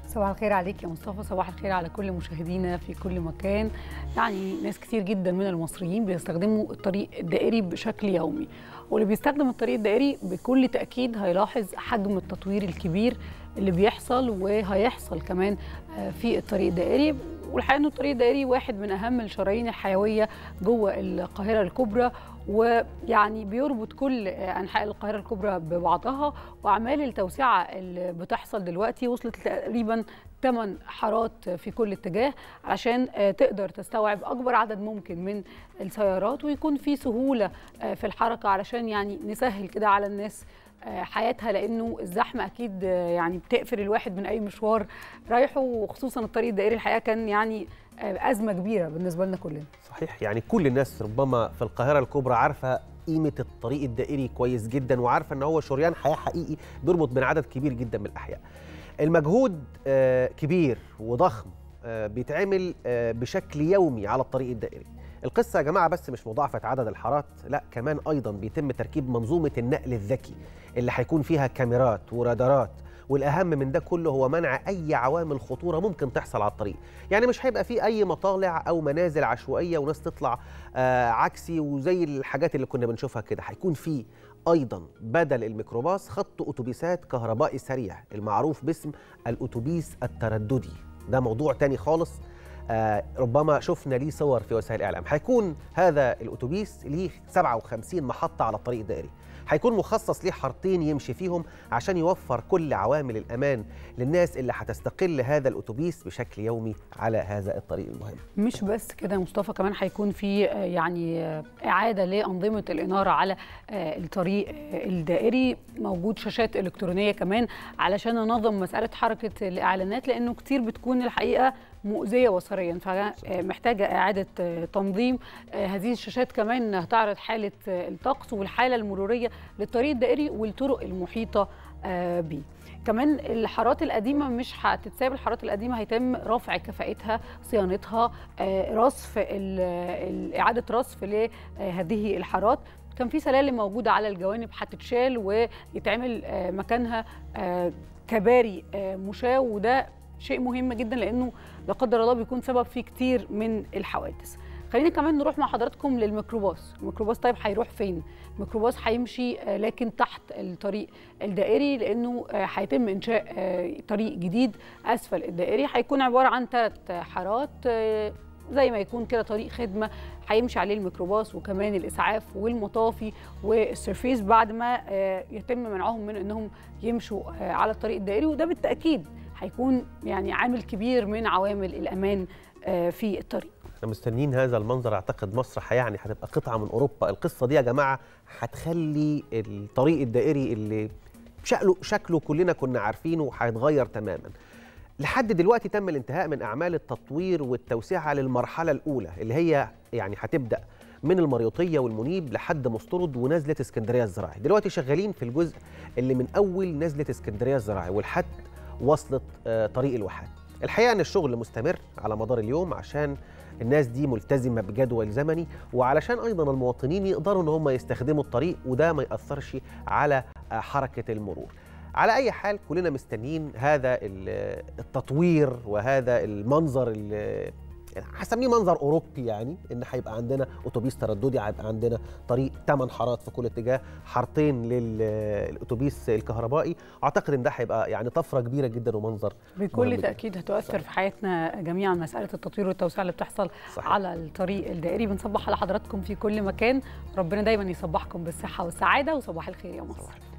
صباح الخير عليك يا مصطفى صباح الخير على كل مشاهدينا في كل مكان يعني ناس كتير جدا من المصريين بيستخدموا الطريق الدائري بشكل يومي واللي بيستخدم الطريق الدائري بكل تأكيد هيلاحظ حجم التطوير الكبير اللي بيحصل وهيحصل كمان في الطريق الدائري والحقيقه انه الطريق الدائري واحد من اهم الشرايين الحيويه جوه القاهره الكبرى ويعني بيربط كل انحاء القاهره الكبرى ببعضها واعمال التوسعه اللي بتحصل دلوقتي وصلت تقريبا 8 حارات في كل اتجاه عشان تقدر تستوعب اكبر عدد ممكن من السيارات ويكون في سهوله في الحركه علشان يعني نسهل كده على الناس حياتها لانه الزحمه اكيد يعني بتقفل الواحد من اي مشوار رايحه وخصوصا الطريق الدائري الحقيقه كان يعني ازمه كبيره بالنسبه لنا كلنا صحيح يعني كل الناس ربما في القاهره الكبرى عارفه قيمه الطريق الدائري كويس جدا وعارفه ان هو شريان حياه حقيقي بيربط بين عدد كبير جدا من الاحياء المجهود كبير وضخم بيتعمل بشكل يومي على الطريق الدائري القصه يا جماعه بس مش مضاعفه عدد الحارات لا كمان ايضا بيتم تركيب منظومه النقل الذكي اللي هيكون فيها كاميرات ورادارات والاهم من ده كله هو منع اي عوامل خطوره ممكن تحصل على الطريق يعني مش هيبقى فيه اي مطالع او منازل عشوائيه وناس تطلع آه عكسي وزي الحاجات اللي كنا بنشوفها كده هيكون فيه ايضا بدل الميكروباص خط اتوبيسات كهربائي سريع المعروف باسم الاتوبيس الترددي ده موضوع تاني خالص آه ربما شفنا ليه صور في وسائل الاعلام هيكون هذا الاتوبيس ليه 57 محطه على الطريق الدائري هيكون مخصص ليه حارتين يمشي فيهم عشان يوفر كل عوامل الامان للناس اللي هتستقل هذا الاتوبيس بشكل يومي على هذا الطريق المهم مش بس كده يا مصطفى كمان هيكون في يعني اعاده لانظمه الاناره على الطريق الدائري موجود شاشات الكترونيه كمان علشان ننظم مساله حركه الاعلانات لانه كتير بتكون الحقيقه مؤذيه بصريا فمحتاجه اعاده تنظيم هذه الشاشات كمان هتعرض حاله الطقس والحاله المروريه للطريق الدائري والطرق المحيطه به كمان الحارات القديمه مش هتتساب الحارات القديمه هيتم رفع كفاءتها صيانتها رصف اعاده رصف لهذه الحارات كان في سلالم موجوده على الجوانب هتتشال ويتعمل مكانها كباري مشاة وده شيء مهم جدا لانه لا قدر الله بيكون سبب في كتير من الحوادث خلينا كمان نروح مع حضراتكم للميكروباص الميكروباص طيب هيروح فين الميكروباص هيمشي لكن تحت الطريق الدائري لانه هيتم انشاء طريق جديد اسفل الدائري هيكون عباره عن ثلاث حارات زي ما يكون كده طريق خدمه هيمشي عليه الميكروباص وكمان الاسعاف والمطافي والسيرفيس بعد ما يتم منعهم من انهم يمشوا على الطريق الدائري وده بالتاكيد هيكون يعني عامل كبير من عوامل الامان في الطريق احنا مستنيين هذا المنظر اعتقد مصر يعني هتبقى قطعه من اوروبا القصه دي يا جماعه هتخلي الطريق الدائري اللي شكله شكله كلنا كنا عارفينه هيتغير تماما لحد دلوقتي تم الانتهاء من اعمال التطوير والتوسعه للمرحله الاولى اللي هي يعني هتبدا من المريوطيه والمنيب لحد مسترد ونزله اسكندريه الزراعي دلوقتي شغالين في الجزء اللي من اول نزله اسكندريه الزراعي ولحد وصلت طريق الواحات الحقيقه ان الشغل مستمر على مدار اليوم عشان الناس دي ملتزمه بجدول زمني وعلشان ايضا المواطنين يقدروا ان هم يستخدموا الطريق وده ما ياثرش على حركه المرور على اي حال كلنا مستنيين هذا التطوير وهذا المنظر هسميه منظر اوروبي يعني ان هيبقى عندنا اتوبيس ترددي هيبقى عندنا طريق 8 حارات في كل اتجاه حارتين للاتوبيس الكهربائي اعتقد ان ده هيبقى يعني طفره كبيره جدا ومنظر بكل تاكيد هتؤثر صحيح. في حياتنا جميعا مساله التطوير والتوسعه اللي بتحصل صحيح. على الطريق الدائري بنصبح على حضراتكم في كل مكان ربنا دايما يصبحكم بالصحه والسعاده وصباح الخير يا مصر